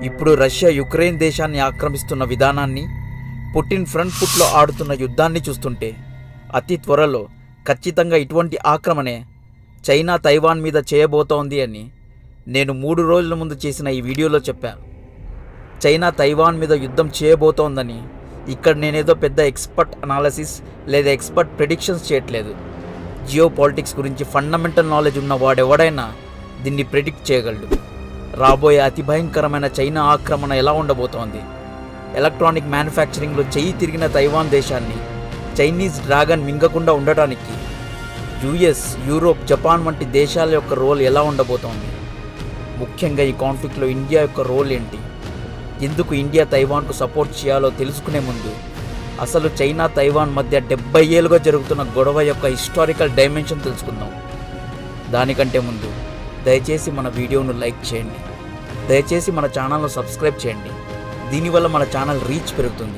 ఇప్పుడు Russia Ukraine దేశాన్ని ఆక్రమిస్తున్న విధానాన్ని పుటిన్ ఫ్రంట్ ఫుట్లో ఆడుతున్న యుద్ధాన్ని చూస్తుంటే అతి త్వరలో ఖచ్చితంగా ఇటువంటి ఆక్రమణే చైనా తైవాన్ మీద చేయబోతోంది అని నేను మూడు రోజుల ముందు చేసిన ఈ వీడియోలో చెప్పా చైనా తైవాన్ మీద యుద్ధం చేయబోతోందని ఇక్కడ నేనేదో పెద్ద ఎక్స్పర్ట్ అనాలసిస్ లేదా ఎక్స్పర్ట్ ప్రిడిక్షన్స్ చేయట్లేదు జియో పాలిటిక్స్ గురించి ఫండమెంటల్ నాలెడ్జ్ ఉన్న వాడెవడైనా దీన్ని ప్రిడిక్ట్ చేయగలడు రాబోయే అతి భయంకరమైన చైనా ఆక్రమణ ఎలా ఉండబోతోంది ఎలక్ట్రానిక్ మ్యానుఫ్యాక్చరింగ్లో చెయ్యి తిరిగిన తైవాన్ దేశాన్ని చైనీస్ డ్రాగన్ మింగకుండా ఉండటానికి యుఎస్ యూరోప్ జపాన్ వంటి దేశాల యొక్క రోల్ ఎలా ఉండబోతోంది ముఖ్యంగా ఈ కాన్ఫ్లిక్ట్లో ఇండియా యొక్క రోల్ ఏంటి ఎందుకు ఇండియా తైవాన్కు సపోర్ట్ చేయాలో తెలుసుకునే ముందు అసలు చైనా తైవాన్ మధ్య డెబ్బై ఏళ్ళుగా జరుగుతున్న గొడవ యొక్క హిస్టారికల్ డైమెన్షన్ తెలుసుకుందాం దానికంటే ముందు దయచేసి మన వీడియోను లైక్ చేయండి దయచేసి మన ఛానల్ను సబ్స్క్రైబ్ చేయండి దీనివల్ల మన ఛానల్ రీచ్ పెరుగుతుంది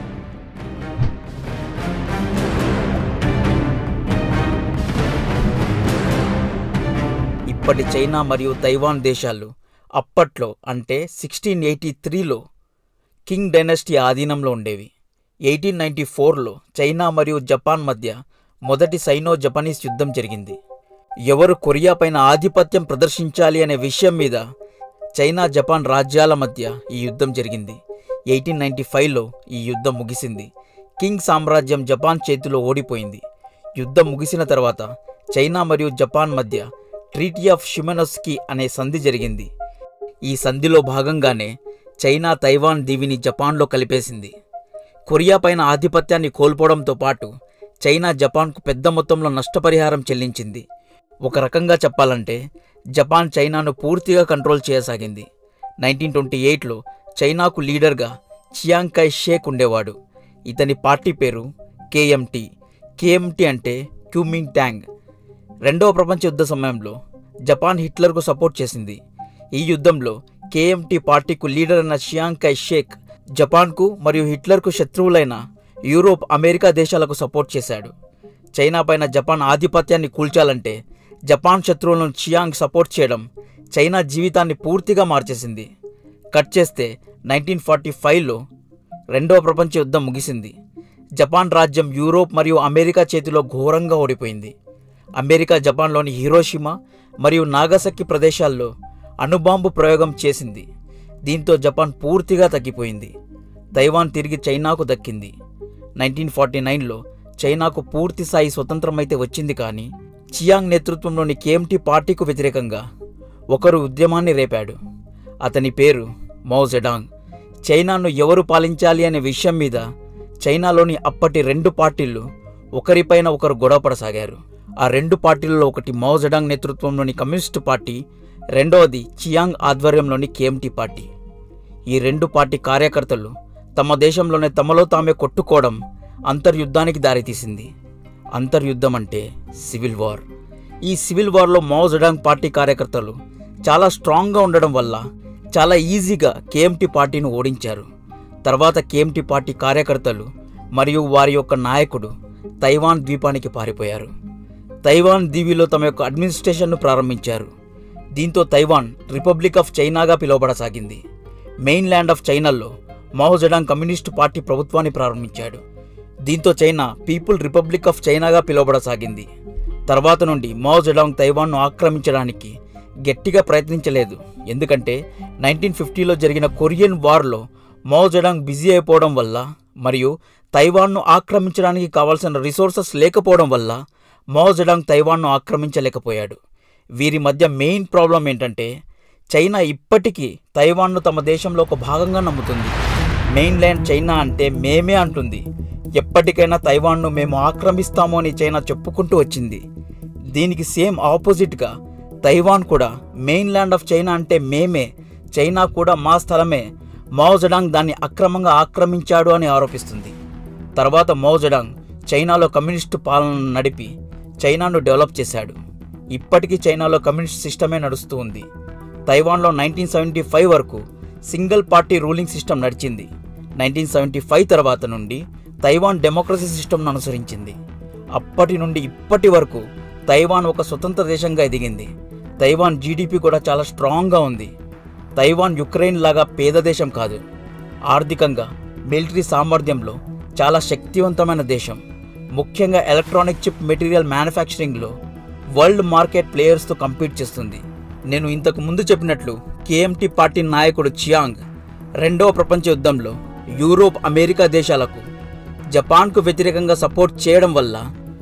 ఇప్పటి చైనా మరియు తైవాన్ దేశాలు అప్పట్లో అంటే సిక్స్టీన్ ఎయిటీ త్రీలో కింగ్ డైనస్టీ ఆధీనంలో ఉండేవి ఎయిటీన్ నైంటీ ఫోర్లో చైనా మరియు జపాన్ మధ్య మొదటి సైనో జపనీస్ యుద్ధం జరిగింది ఎవరు కొరియా పైన ఆధిపత్యం ప్రదర్శించాలి అనే విషయం మీద చైనా జపాన్ రాజ్యాల మధ్య ఈ యుద్ధం జరిగింది ఎయిటీన్ నైంటీ ఫైవ్లో ఈ యుద్ధం ముగిసింది కింగ్ సామ్రాజ్యం జపాన్ చేతిలో ఓడిపోయింది యుద్ధం ముగిసిన తర్వాత చైనా మరియు జపాన్ మధ్య ట్రీటీ ఆఫ్ షిమెనోస్కి అనే సంధి జరిగింది ఈ సంధిలో భాగంగానే చైనా తైవాన్ దీవిని జపాన్లో కలిపేసింది కొరియా పైన ఆధిపత్యాన్ని కోల్పోవడంతో పాటు చైనా జపాన్కు పెద్ద మొత్తంలో నష్టపరిహారం చెల్లించింది ఒక రకంగా చెప్పాలంటే జపాన్ చైనాను పూర్తిగా కంట్రోల్ చేయసాగింది నైన్టీన్ ట్వంటీ ఎయిట్లో చైనాకు లీడర్గా చియాంగ్ కై షేక్ ఉండేవాడు ఇతని పార్టీ పేరు కేఎంటి కేఎంటి అంటే క్యూమింగ్ ట్యాంగ్ రెండవ ప్రపంచ యుద్ధ సమయంలో జపాన్ హిట్లర్కు సపోర్ట్ చేసింది ఈ యుద్ధంలో కేఎంటి పార్టీకు లీడర్ అయిన షియాంగ్ కై షేక్ జపాన్కు మరియు హిట్లర్కు శత్రువులైన యూరోప్ అమెరికా దేశాలకు సపోర్ట్ చేశాడు చైనా పైన జపాన్ ఆధిపత్యాన్ని కూల్చాలంటే జపాన్ శత్రువులను చియాంగ్ సపోర్ట్ చేయడం చైనా జీవితాన్ని పూర్తిగా మార్చేసింది కట్ చేస్తే నైన్టీన్ ఫార్టీ ఫైవ్లో రెండవ ప్రపంచ యుద్ధం ముగిసింది జపాన్ రాజ్యం యూరోప్ మరియు అమెరికా చేతిలో ఘోరంగా ఓడిపోయింది అమెరికా జపాన్లోని హీరోషిమా మరియు నాగసక్కి ప్రదేశాల్లో అణుబాంబు ప్రయోగం చేసింది దీంతో జపాన్ పూర్తిగా తగ్గిపోయింది తైవాన్ తిరిగి చైనాకు దక్కింది నైన్టీన్ ఫార్టీ నైన్లో చైనాకు పూర్తి స్థాయి స్వతంత్రమైతే వచ్చింది కానీ చియాంగ్ నేతృత్వంలోని కేఎంటీ పార్టీకు వ్యతిరేకంగా ఒకరు ఉద్యమాన్ని రేపాడు అతని పేరు మౌ జెడాంగ్ చైనాను ఎవరు పాలించాలి అనే విషయం మీద చైనాలోని అప్పటి రెండు పార్టీలు ఒకరిపైన ఒకరు గొడవపడసాగారు ఆ రెండు పార్టీలలో ఒకటి మౌ జెడాంగ్ నేతృత్వంలోని కమ్యూనిస్టు పార్టీ రెండవది చియాంగ్ ఆధ్వర్యంలోని కేఎంటీ పార్టీ ఈ రెండు పార్టీ కార్యకర్తలు తమ దేశంలోనే తమలో తామే కొట్టుకోవడం అంతర్యుద్ధానికి దారితీసింది అంతర్యుద్ధం అంటే సివిల్ వార్ ఈ సివిల్ వార్లో మౌ జెడాంగ్ పార్టీ కార్యకర్తలు చాలా స్ట్రాంగ్గా ఉండడం వల్ల చాలా ఈజీగా కేఎంటీ పార్టీని ఓడించారు తర్వాత కేఎంటీ పార్టీ కార్యకర్తలు మరియు వారి యొక్క నాయకుడు తైవాన్ ద్వీపానికి పారిపోయారు తైవాన్ దీవిలో తమ యొక్క అడ్మినిస్ట్రేషన్ను ప్రారంభించారు దీంతో తైవాన్ రిపబ్లిక్ ఆఫ్ చైనాగా పిలువబడసాగింది మెయిన్ ల్యాండ్ ఆఫ్ చైనాలో మాహోజడాంగ్ కమ్యూనిస్టు పార్టీ ప్రభుత్వాన్ని ప్రారంభించాడు దీంతో చైనా పీపుల్ రిపబ్లిక్ ఆఫ్ చైనాగా పిలువబడసాగింది తర్వాత నుండి మాओ జెడాంగ్ తైవాన్ను ఆక్రమించడానికి గట్టిగా ప్రయత్నించలేదు ఎందుకంటే నైన్టీన్ ఫిఫ్టీలో జరిగిన కొరియన్ వార్లో మాओ జెడాంగ్ బిజీ అయిపోవడం వల్ల మరియు తైవాన్ను ఆక్రమించడానికి కావాల్సిన రిసోర్సెస్ లేకపోవడం వల్ల మాओ జెడాంగ్ తైవాన్ను ఆక్రమించలేకపోయాడు వీరి మధ్య మెయిన్ ప్రాబ్లం ఏంటంటే చైనా ఇప్పటికీ తైవాన్ను తమ దేశంలో ఒక భాగంగా నమ్ముతుంది మెయిన్ల్యాండ్ చైనా అంటే మేమే అంటుంది ఎప్పటికైనా తైవాన్ను మేము ఆక్రమిస్తాము అని చైనా చెప్పుకుంటూ వచ్చింది దీనికి సేమ్ ఆపోజిట్గా తైవాన్ కూడా మెయిన్ ల్యాండ్ ఆఫ్ చైనా అంటే మేమే చైనా కూడా మా స్థలమే మాओ జడాంగ్ దాన్ని అక్రమంగా ఆక్రమించాడు అని ఆరోపిస్తుంది తర్వాత మాओ జడాంగ్ చైనాలో కమ్యూనిస్టు పాలనను నడిపి చైనాను డెవలప్ చేశాడు ఇప్పటికీ చైనాలో కమ్యూనిస్ట్ సిస్టమే నడుస్తూ ఉంది తైవాన్లో నైన్టీన్ సెవెంటీ ఫైవ్ వరకు సింగిల్ పార్టీ రూలింగ్ సిస్టమ్ నడిచింది నైన్టీన్ సెవెంటీ ఫైవ్ తర్వాత నుండి తైవాన్ డెమోక్రసీ సిస్టమ్ను అనుసరించింది అప్పటి నుండి ఇప్పటి వరకు తైవాన్ ఒక స్వతంత్ర దేశంగా ఎదిగింది తైవాన్ జీడిపి కూడా చాలా స్ట్రాంగ్గా ఉంది తైవాన్ యుక్రెయిన్ లాగా పేద దేశం కాదు ఆర్థికంగా మిలిటరీ సామర్థ్యంలో చాలా శక్తివంతమైన దేశం ముఖ్యంగా ఎలక్ట్రానిక్ చిప్ మెటీరియల్ మ్యానుఫ్యాక్చరింగ్లో వరల్డ్ మార్కెట్ ప్లేయర్స్తో కంపీట్ చేస్తుంది నేను ఇంతకు ముందు చెప్పినట్లు కేఎంటీ పార్టీ నాయకుడు చియాంగ్ రెండవ ప్రపంచ యుద్ధంలో యూరోప్ అమెరికా దేశాలకు జపాన్కు వ్యతిరేకంగా సపోర్ట్ చేయడం వల్ల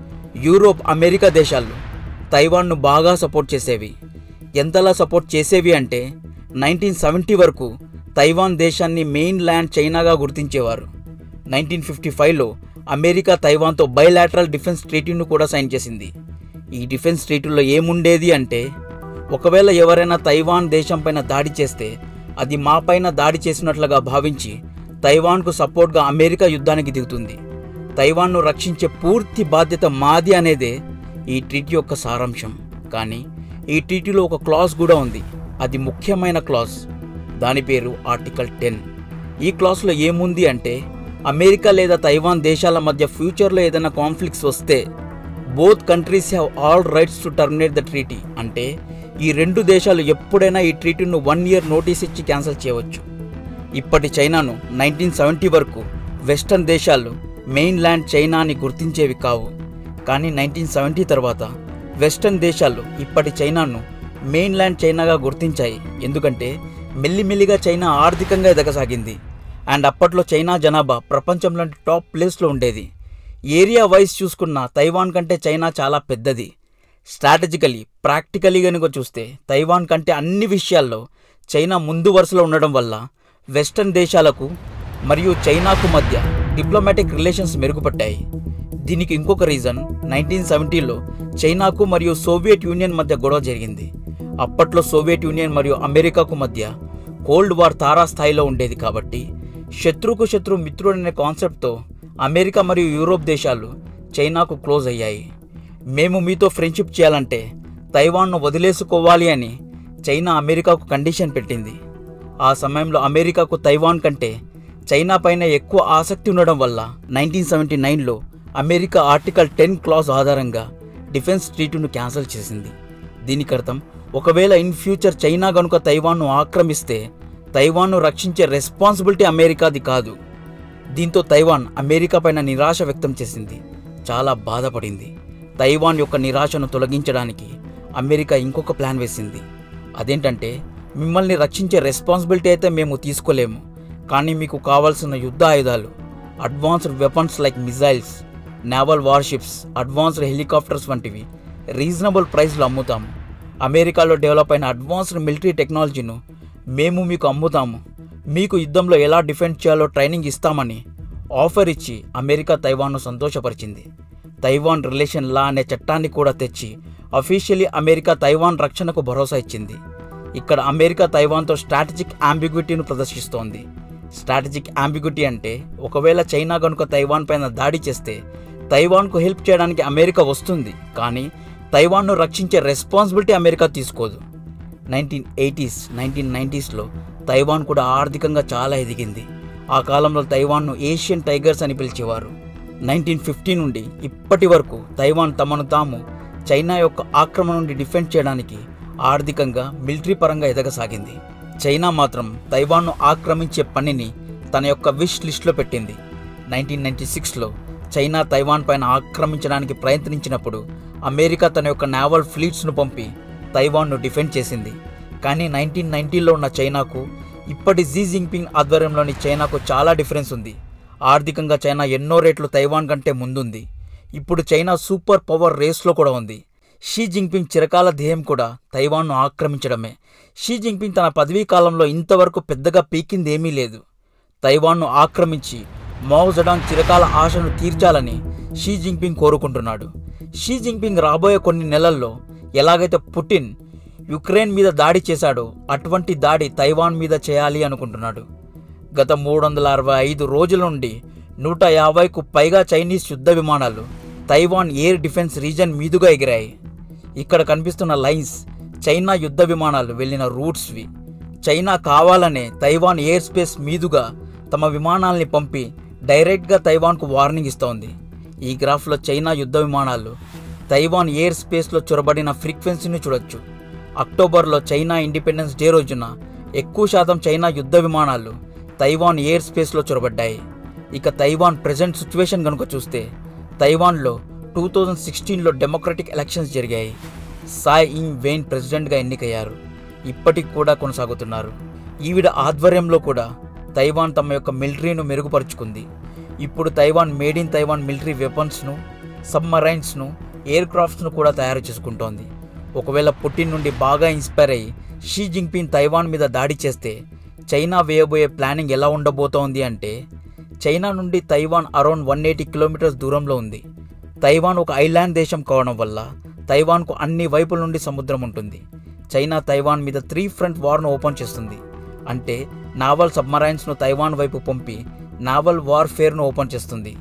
యూరోప్ అమెరికా దేశాలు తైవాన్ను బాగా సపోర్ట్ చేసేవి ఎంతలా సపోర్ట్ చేసేవి అంటే నైన్టీన్ సెవెంటీ వరకు తైవాన్ దేశాన్ని మెయిన్ ల్యాండ్ చైనాగా గుర్తించేవారు నైన్టీన్ ఫిఫ్టీ ఫైవ్లో అమెరికా తైవాన్తో బైలాటరల్ డిఫెన్స్ ట్రీటీను కూడా సైన్ చేసింది ఈ డిఫెన్స్ ట్రీటీలో ఏముండేది అంటే ఒకవేళ ఎవరైనా తైవాన్ దేశంపైన దాడి చేస్తే అది మాపైన దాడి చేసినట్లుగా భావించి తైవాన్కు సపోర్ట్గా అమెరికా యుద్ధానికి దిగుతుంది తైవాన్ను రక్షించే పూర్తి బాధ్యత మాది అనేదే ఈ ట్రీటీ యొక్క సారాంశం కానీ ఈ ట్రీటీలో ఒక క్లాజ్ కూడా ఉంది అది ముఖ్యమైన క్లాజ్ దాని పేరు ఆర్టికల్ టెన్ ఈ క్లాస్లో ఏముంది అంటే అమెరికా లేదా తైవాన్ దేశాల మధ్య ఫ్యూచర్లో ఏదైనా కాన్ఫ్లిక్ట్స్ వస్తే both countries have all rights to terminate the treaty అంటే ఈ రెండు దేశాలు ఎప్పుడైనా ఈ ట్రీటీను వన్ ఇయర్ నోటీస్ ఇచ్చి క్యాన్సిల్ చేయవచ్చు ఇప్పటి చైనాను నైన్టీన్ సెవెంటీ వరకు వెస్టర్న్ దేశాలు మెయిన్ ల్యాండ్ చైనాని గుర్తించేవి కావు కానీ నైన్టీన్ సెవెంటీ తర్వాత వెస్టర్న్ దేశాలు ఇప్పటి చైనాను మెయిన్ ల్యాండ్ చైనాగా గుర్తించాయి ఎందుకంటే మెల్లిమెల్లిగా చైనా ఆర్థికంగా ఎదగసాగింది అండ్ అప్పట్లో చైనా జనాభా ప్రపంచంలోని టాప్ ప్లేస్లో ఉండేది ఏరియా వైజ్ చూసుకున్న తైవాన్ కంటే చైనా చాలా పెద్దది స్ట్రాటజికలీ ప్రాక్టికలీ కనుక చూస్తే తైవాన్ కంటే అన్ని విషయాల్లో చైనా ముందు వరుసలో ఉండడం వల్ల వెస్టర్న్ దేశాలకు మరియు చైనాకు మధ్య డిప్లొమాటిక్ రిలేషన్స్ మెరుగుపడ్డాయి దీనికి ఇంకొక రీజన్ నైన్టీన్ సెవెంటీలో చైనాకు మరియు సోవియట్ యూనియన్ మధ్య గొడవ జరిగింది అప్పట్లో సోవియట్ యూనియన్ మరియు అమెరికాకు మధ్య కోల్డ్ వార్ తారాస్థాయిలో ఉండేది కాబట్టి శత్రుకు శత్రు మిత్రుడు అనే కాన్సెప్ట్తో అమెరికా మరియు యూరోప్ దేశాలు చైనాకు క్లోజ్ అయ్యాయి మేము మీతో ఫ్రెండ్షిప్ చేయాలంటే తైవాన్ను వదిలేసుకోవాలి అని చైనా అమెరికాకు కండిషన్ పెట్టింది ఆ సమయంలో అమెరికాకు తైవాన్ కంటే చైనా పైన ఎక్కువ ఆసక్తి ఉండడం వల్ల నైన్టీన్ సెవెంటీ నైన్లో అమెరికా ఆర్టికల్ టెన్ క్లాస్ ఆధారంగా డిఫెన్స్ ట్రీటీను క్యాన్సిల్ చేసింది దీనికి అర్థం ఒకవేళ ఇన్ ఫ్యూచర్ చైనా గనుక తైవాన్ను ఆక్రమిస్తే తైవాన్ను రక్షించే రెస్పాన్సిబిలిటీ అమెరికాది కాదు దీంతో తైవాన్ అమెరికా పైన నిరాశ వ్యక్తం చేసింది చాలా బాధపడింది తైవాన్ యొక్క నిరాశను తొలగించడానికి అమెరికా ఇంకొక ప్లాన్ వేసింది అదేంటంటే మిమ్మల్ని రక్షించే రెస్పాన్సిబిలిటీ అయితే మేము తీసుకోలేము కానీ మీకు కావాల్సిన యుద్ధ ఆయుధాలు advanced weapons like missiles naval warships advanced helicopters వంటివి రీజనబుల్ ప్రైస్లో అమ్ముతాము అమెరికాలో డెవలప్ అయిన అడ్వాన్స్డ్ మిలిటరీ టెక్నాలజీను మేము మీకు అమ్ముతాము మీకు యుద్ధంలో ఎలా డిఫెండ్ చేయాలో ట్రైనింగ్ ఇస్తామని ఆఫర్ ఇచ్చి అమెరికా తైవాన్ను సంతోషపరిచింది తైవాన్ రిలేషన్ లా అనే చట్టాన్ని కూడా తెచ్చి అఫీషియలీ అమెరికా తైవాన్ రక్షణకు భరోసా ఇచ్చింది ఇక్కడ అమెరికా తైవాన్తో స్ట్రాటజిక్ అంబిగ్విటీను ప్రదర్శిస్తోంది స్ట్రాటజిక్ అంబిగ్విటీ అంటే ఒకవేళ చైనా కనుక తైవాన్ పైన దాడి చేస్తే తైవాన్కు హెల్ప్ చేయడానికి అమెరికా వస్తుంది కానీ తైవాన్ను రక్షించే రెస్పాన్సిబిలిటీ అమెరికా తీసుకోదు నైన్టీన్ ఎయిటీస్ నైన్టీన్ నైంటీస్లో తైవాన్ కూడా ఆర్థికంగా చాలా ఎదిగింది ఆ కాలంలో తైవాన్ను ఏషియన్ టైగర్స్ అని పిలిచేవారు నైన్టీన్ ఫిఫ్టీ నుండి ఇప్పటి వరకు తైవాన్ తమను తాము చైనా యొక్క ఆక్రమణ నుండి డిఫెండ్ చేయడానికి ఆర్థికంగా మిలిటరీ పరంగా ఎదగసాగింది చైనా మాత్రం తైవాన్ను ఆక్రమించే పనిని తన యొక్క విష్ లిస్ట్లో పెట్టింది నైన్టీన్ నైన్టీ సిక్స్లో చైనా తైవాన్ పైన ఆక్రమించడానికి ప్రయత్నించినప్పుడు అమెరికా తన యొక్క నావల్ ఫ్లీట్స్ను పంపి తైవాన్ను డిఫెండ్ చేసింది కానీ నైన్టీన్ నైన్టీలో ఉన్న చైనాకు ఇప్పటి జీ జింగ్పింగ్ ఆధ్వర్యంలోని చైనాకు చాలా డిఫరెన్స్ ఉంది ఆర్థికంగా చైనా ఎన్నో రేట్లు తైవాన్ కంటే ముందుంది ఇప్పుడు చైనా సూపర్ పవర్ రేస్లో కూడా ఉంది షీ జింగ్పింగ్ చిరకాల ధ్యేయం కూడా తైవాన్ను ఆక్రమించడమే షీ జింగ్పింగ్ తన పదవీ కాలంలో ఇంతవరకు పెద్దగా పీకింది ఏమీ లేదు తైవాన్ను ఆక్రమించి మావ్ జడాంగ్ చిరకాల ఆశను తీర్చాలని షీ జింగ్పింగ్ కోరుకుంటున్నాడు షీ జింగ్పింగ్ రాబోయే కొన్ని నెలల్లో ఎలాగైతే పుటిన్ యుక్రెయిన్ మీద దాడి చేశాడో అటువంటి దాడి తైవాన్ మీద చేయాలి అనుకుంటున్నాడు గత మూడు వందల అరవై ఐదు రోజుల నుండి నూట యాభైకు పైగా చైనీస్ యుద్ధ విమానాలు తైవాన్ ఎయిర్ డిఫెన్స్ రీజన్ మీదుగా ఎగిరాయి ఇక్కడ కనిపిస్తున్న లైన్స్ చైనా యుద్ధ విమానాలు వెళ్ళిన రూట్స్వి చైనా కావాలనే తైవాన్ ఎయిర్ స్పేస్ మీదుగా తమ విమానాల్ని పంపి డైరెక్ట్గా తైవాన్కు వార్నింగ్ ఇస్తోంది ఈ గ్రాఫ్లో చైనా యుద్ధ విమానాలు తైవాన్ ఎయిర్ స్పేస్లో చొరబడిన ఫ్రీక్వెన్సీని చూడొచ్చు అక్టోబర్లో చైనా ఇండిపెండెన్స్ డే రోజున ఎక్కువ శాతం చైనా యుద్ధ విమానాలు తైవాన్ ఎయిర్ స్పేస్లో చొరబడ్డాయి ఇక తైవాన్ ప్రజెంట్ సిచ్యువేషన్ కనుక చూస్తే తైవాన్లో టూ థౌజండ్ సిక్స్టీన్లో డెమోక్రటిక్ ఎలక్షన్స్ జరిగాయి సాయ్ ఇంగ్ వెయిన్ ప్రెసిడెంట్గా ఎన్నికయ్యారు ఇప్పటికి కూడా కొనసాగుతున్నారు ఈవిడ ఆధ్వర్యంలో కూడా తైవాన్ తమ యొక్క మిలిటరీను మెరుగుపరుచుకుంది ఇప్పుడు Taiwan made in Taiwan military వెపన్స్ను సబ్మరైన్స్ను ఎయిర్ క్రాఫ్ట్స్ను కూడా తయారు చేసుకుంటోంది ఒకవేళ పుటిన్ నుండి బాగా ఇన్స్పైర్ అయ్యి షీ జింగ్పిన్ తైవాన్ మీద దాడి చేస్తే చైనా వేయబోయే ప్లానింగ్ ఎలా ఉండబోతోంది అంటే చైనా నుండి Taiwan around one eighty kilometres దూరంలో ఉంది తైవాన్ ఒక ఐలాండ్ దేశం కావడం వల్ల తైవాన్కు అన్ని వైపుల నుండి సముద్రం ఉంటుంది చైనా తైవాన్ మీద త్రీ ఫ్రంట్ వార్ను ఓపెన్ చేస్తుంది అంటే నావల్ సబ్మరైన్స్ను తైవాన్ వైపు పంపి నావల్ వార్ఫేర్ను ఓపెన్ చేస్తుంది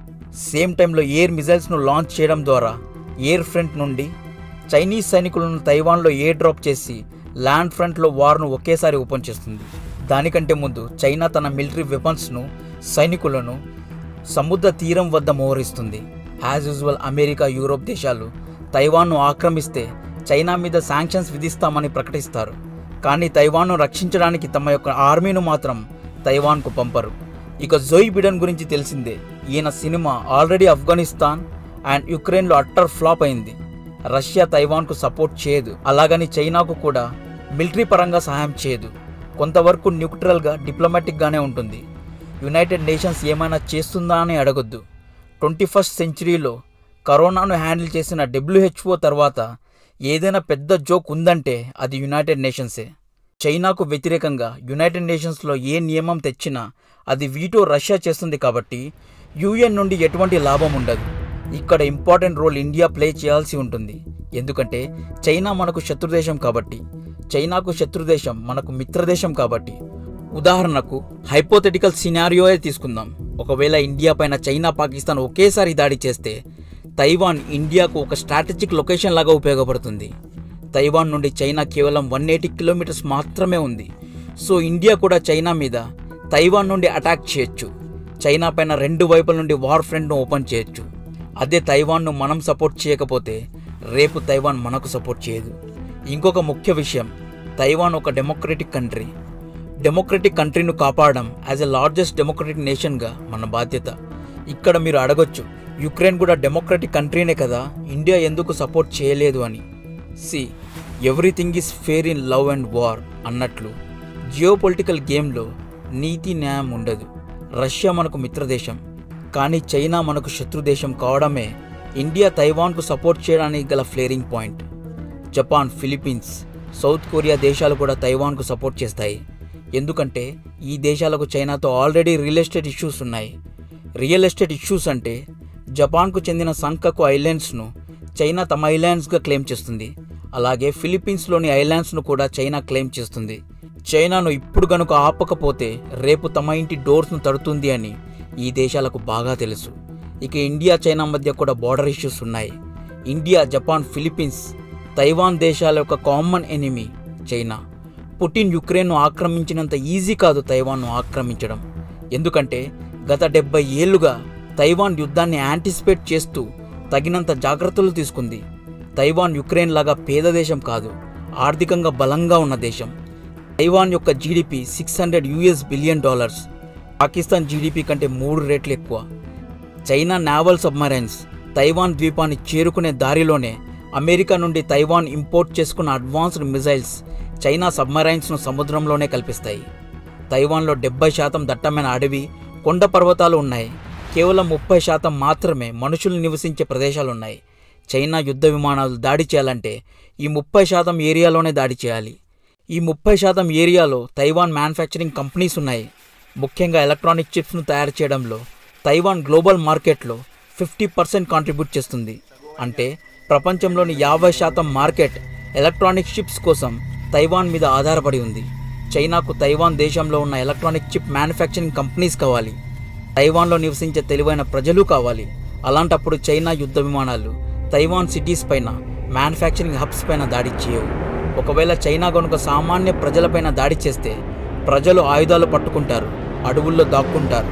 సేమ్ టైంలో ఎయిర్ మిజైల్స్ను లాంచ్ చేయడం ద్వారా ఎయిర్ ఫ్రంట్ నుండి చైనీస్ సైనికులను తైవాన్లో ఎయిర్ డ్రాప్ చేసి ల్యాండ్ ఫ్రంట్లో వార్ను ఒకేసారి ఓపెన్ చేస్తుంది దానికంటే ముందు చైనా తన మిలిటరీ వెపన్స్ను సైనికులను సముద్ర తీరం వద్ద మోహరిస్తుంది యాజ్ యూజువల్ అమెరికా యూరోప్ దేశాలు తైవాన్ను ఆక్రమిస్తే చైనా మీద శాంక్షన్స్ విధిస్తామని ప్రకటిస్తారు కానీ తైవాన్ను రక్షించడానికి తమ యొక్క ఆర్మీను మాత్రం తైవాన్కు పంపరు ఇక జోయ్ బిడన్ గురించి తెలిసిందే ఈయన సినిమా ఆల్రెడీ ఆఫ్ఘనిస్తాన్ అండ్ యుక్రెయిన్లో అట్టర్ ఫ్లాప్ అయింది రష్యా తైవాన్కు సపోర్ట్ చేయదు అలాగని చైనాకు కూడా మిలిటరీ పరంగా సహాయం చేయదు కొంతవరకు న్యూట్రల్గా డిప్లొమాటిక్గానే ఉంటుంది యునైటెడ్ నేషన్స్ ఏమైనా చేస్తుందా అని అడగొద్దు ట్వంటీ ఫస్ట్ సెంచరీలో కరోనాను హ్యాండిల్ చేసిన డబ్ల్యూహెచ్ఓ తర్వాత ఏదైనా పెద్ద జోక్ ఉందంటే అది యునైటెడ్ నేషన్సే చైనాకు వ్యతిరేకంగా యునైటెడ్ నేషన్స్లో ఏ నియమం తెచ్చినా అది వీటో రష్యా చేస్తుంది కాబట్టి యుఎన్ నుండి ఎటువంటి లాభం ఉండదు ఇక్కడ ఇంపార్టెంట్ రోల్ ఇండియా ప్లే చేయాల్సి ఉంటుంది ఎందుకంటే చైనా మనకు శత్రుదేశం కాబట్టి చైనాకు శత్రుదేశం మనకు మిత్రదేశం కాబట్టి ఉదాహరణకు హైపోథెటికల్ సినారియోయే తీసుకుందాం ఒకవేళ ఇండియా పైన చైనా పాకిస్తాన్ ఒకేసారి దాడి చేస్తే తైవాన్ ఇండియాకు ఒక స్ట్రాటజిక్ లొకేషన్ లాగా ఉపయోగపడుతుంది తైవాన్ నుండి చైనా కేవలం వన్ ఎయిటీ కిలోమీటర్స్ మాత్రమే ఉంది సో ఇండియా కూడా చైనా మీద తైవాన్ నుండి అటాక్ చేయొచ్చు చైనా పైన రెండు వైపుల నుండి వార్ ఫ్రంట్ను ఓపెన్ చేయొచ్చు అదే తైవాన్ను మనం సపోర్ట్ చేయకపోతే రేపు తైవాన్ మనకు సపోర్ట్ చేయదు ఇంకొక ముఖ్య విషయం తైవాన్ ఒక డెమోక్రటిక్ కంట్రీ డెమోక్రటిక్ కంట్రీను కాపాడడం యాజ్ ఎ లార్జెస్ట్ డెమోక్రటిక్ నేషన్గా మన బాధ్యత ఇక్కడ మీరు అడగొచ్చు యుక్రెయిన్ కూడా డెమోక్రటిక్ కంట్రీనే కదా ఇండియా ఎందుకు సపోర్ట్ చేయలేదు అని see everything is fair in love and war అన్నట్లు జియో పొలిటికల్ గేమ్లో నీతి న్యాయం ఉండదు రష్యా మనకు మిత్రదేశం కానీ చైనా మనకు శత్రుదేశం కావడమే ఇండియా తైవాన్కు సపోర్ట్ చేయడానికి గల flaring point Japan Philippines South Korea దేశాలు కూడా తైవాన్కు సపోర్ట్ చేస్తాయి ఎందుకంటే ఈ దేశాలకు చైనాతో ఆల్రెడీ రియల్ ఎస్టేట్ ఇష్యూస్ ఉన్నాయి రియల్ ఎస్టేట్ ఇష్యూస్ అంటే జపాన్కు చెందిన సంకకు ఐలాండ్స్ను చైనా తమ ఐలాండ్స్గా క్లెయిమ్ చేస్తుంది అలాగే ఫిలిప్పీన్స్లోని ఐలాండ్స్ను కూడా చైనా క్లెయిమ్ చేస్తుంది చైనాను ఇప్పుడు గనుక ఆపకపోతే రేపు తమ ఇంటి డోర్స్ను తడుతుంది అని ఈ దేశాలకు బాగా తెలుసు ఇక ఇండియా చైనా మధ్య కూడా బార్డర్ ఇష్యూస్ ఉన్నాయి ఇండియా జపాన్ ఫిలిప్పీన్స్ తైవాన్ దేశాల యొక్క కామన్ ఎనిమీ చైనా పుటిన్ యుక్రెయిన్ను ఆక్రమించినంత ఈజీ కాదు తైవాన్ను ఆక్రమించడం ఎందుకంటే గత డెబ్బై ఏళ్లుగా తైవాన్ యుద్ధాన్ని యాంటిసిపేట్ చేస్తూ తగినంత జాగ్రత్తలు తీసుకుంది తైవాన్ యుక్రెయిన్ లాగా పేద దేశం కాదు ఆర్థికంగా బలంగా ఉన్న దేశం తైవాన్ యొక్క GDP six hundred US billion dollars Pakistan GDP కంటే మూడు రెట్లు ఎక్కువ చైనా నావల్ సబ్మరైన్స్ తైవాన్ ద్వీపాన్ని చేరుకునే దారిలోనే అమెరికా నుండి తైవాన్ ఇంపోర్ట్ చేసుకున్న అడ్వాన్స్డ్ మిజైల్స్ చైనా సబ్మరైన్స్ను సముద్రంలోనే కల్పిస్తాయి తైవాన్లో డెబ్బై శాతం దట్టమైన అడవి కొండ పర్వతాలు ఉన్నాయి కేవలం ముప్పై శాతం మాత్రమే మనుషులు నివసించే ప్రదేశాలు ఉన్నాయి చైనా యుద్ధ విమానాలు దాడి చేయాలంటే ఈ ముప్పై శాతం ఏరియాలోనే దాడి చేయాలి ఈ ముప్పై శాతం ఏరియాలో తైవాన్ మ్యానుఫ్యాక్చరింగ్ కంపెనీస్ ఉన్నాయి ముఖ్యంగా ఎలక్ట్రానిక్ చిప్స్ను తయారు చేయడంలో తైవాన్ గ్లోబల్ మార్కెట్లో ఫిఫ్టీ పర్సెంట్ కాంట్రిబ్యూట్ చేస్తుంది అంటే ప్రపంచంలోని యాభై శాతం మార్కెట్ ఎలక్ట్రానిక్ చిప్స్ కోసం తైవాన్ మీద ఆధారపడి ఉంది చైనాకు తైవాన్ దేశంలో ఉన్న ఎలక్ట్రానిక్ చిప్ మ్యానుఫ్యాక్చరింగ్ కంపెనీస్ కావాలి తైవాన్లో నివసించే తెలివైన ప్రజలు కావాలి అలాంటప్పుడు చైనా యుద్ధ విమానాలు తైవాన్ సిటీస్ పైన మ్యానుఫ్యాక్చరింగ్ హబ్స్ పైన దాడి చేయవు ఒకవేళ చైనా కనుక సామాన్య ప్రజలపైన దాడి చేస్తే ప్రజలు ఆయుధాలు పట్టుకుంటారు అడవుల్లో దాక్కుంటారు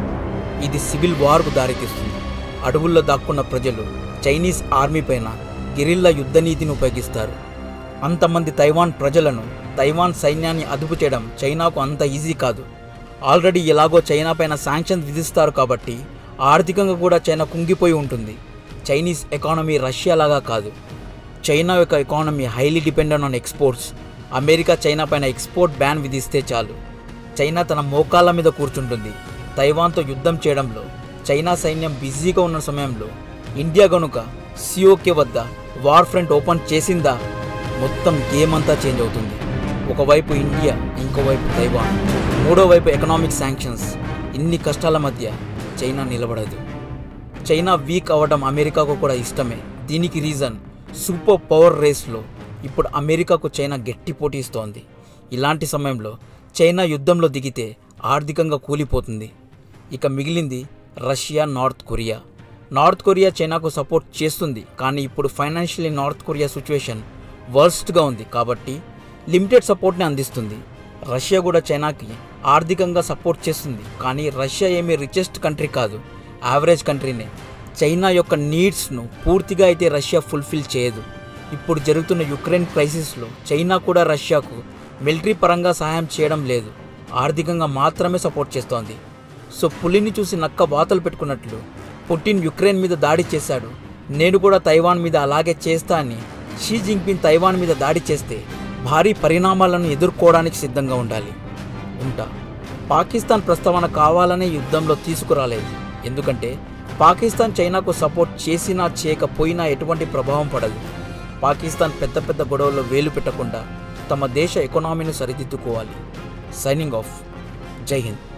ఇది సివిల్ వార్కు దారితీస్తుంది అడవుల్లో దాక్కున్న ప్రజలు చైనీస్ ఆర్మీ పైన గిరిల్లా యుద్ధ నీతిని ఉపయోగిస్తారు అంతమంది తైవాన్ ప్రజలను తైవాన్ సైన్యాన్ని అదుపు చేయడం చైనాకు అంత ఈజీ కాదు ఆల్రెడీ ఎలాగో చైనా పైన శాంక్షన్స్ విధిస్తారు కాబట్టి ఆర్థికంగా కూడా చైనా కుంగిపోయి ఉంటుంది చైనీస్ ఎకానమీ రష్యా లాగా కాదు చైనా యొక్క economy highly dependent on exports America China పైన ఎక్స్పోర్ట్ బ్యాన్ విధిస్తే చాలు చైనా తన మోకాళ్ళ మీద కూర్చుంటుంది తైవాన్తో యుద్ధం చేయడంలో చైనా సైన్యం బిజీగా ఉన్న సమయంలో ఇండియా గనుక సిఓకే వద్ద వార్ ఫ్రంట్ ఓపెన్ చేసిందా మొత్తం గేమ్ అంతా చేంజ్ అవుతుంది ఒకవైపు ఇండియా ఇంకోవైపు తైవాన్ మూడో వైపు ఎకనామిక్ శాంక్షన్స్ ఇన్ని కష్టాల మధ్య చైనా నిలబడదు చైనా వీక్ అవ్వడం అమెరికాకు కూడా ఇష్టమే దీనికి రీజన్ సూపర్ పవర్ రేస్లో ఇప్పుడు అమెరికాకు చైనా గట్టి పోటీ ఇస్తోంది ఇలాంటి సమయంలో చైనా యుద్ధంలో దిగితే ఆర్థికంగా కూలిపోతుంది ఇక మిగిలింది Russia North Korea North Korea చైనాకు సపోర్ట్ చేస్తుంది కానీ ఇప్పుడు ఫైనాన్షియలీ నార్త్ కొరియా సిచ్యువేషన్ వర్స్ట్గా ఉంది కాబట్టి లిమిటెడ్ సపోర్ట్ని అందిస్తుంది రష్యా కూడా చైనాకి ఆర్థికంగా సపోర్ట్ చేస్తుంది కానీ రష్యా ఏమీ రిచెస్ట్ కంట్రీ కాదు యావరేజ్ కంట్రీనే చైనా యొక్క నీడ్స్ను పూర్తిగా అయితే రష్యా ఫుల్ఫిల్ చేయదు ఇప్పుడు జరుగుతున్న యుక్రెయిన్ క్రైసిస్లో చైనా కూడా రష్యాకు మిలిటరీ పరంగా సహాయం చేయడం లేదు ఆర్థికంగా మాత్రమే సపోర్ట్ చేస్తోంది సో పులిని చూసి నక్క వాతలు పెట్టుకున్నట్లు పుటిన్ యుక్రెయిన్ మీద దాడి చేశాడు నేను కూడా తైవాన్ మీద అలాగే చేస్తా అని షీ జింగ్పిన్ తైవాన్ మీద దాడి చేస్తే భారీ పరిణామాలను ఎదుర్కోవడానికి సిద్ధంగా ఉండాలి ఉంటా పాకిస్తాన్ ప్రస్తావన కావాలనే యుద్ధంలో తీసుకురాలేదు ఎందుకంటే పాకిస్తాన్ చైనాకు సపోర్ట్ చేసినా చేయకపోయినా ఎటువంటి ప్రభావం పడదు పాకిస్తాన్ పెద్ద పెద్ద గొడవల్లో వేలు పెట్టకుండా తమ దేశ ఎకనామీని సరిదిద్దుకోవాలి సైనింగ్ ఆఫ్ జై హింద్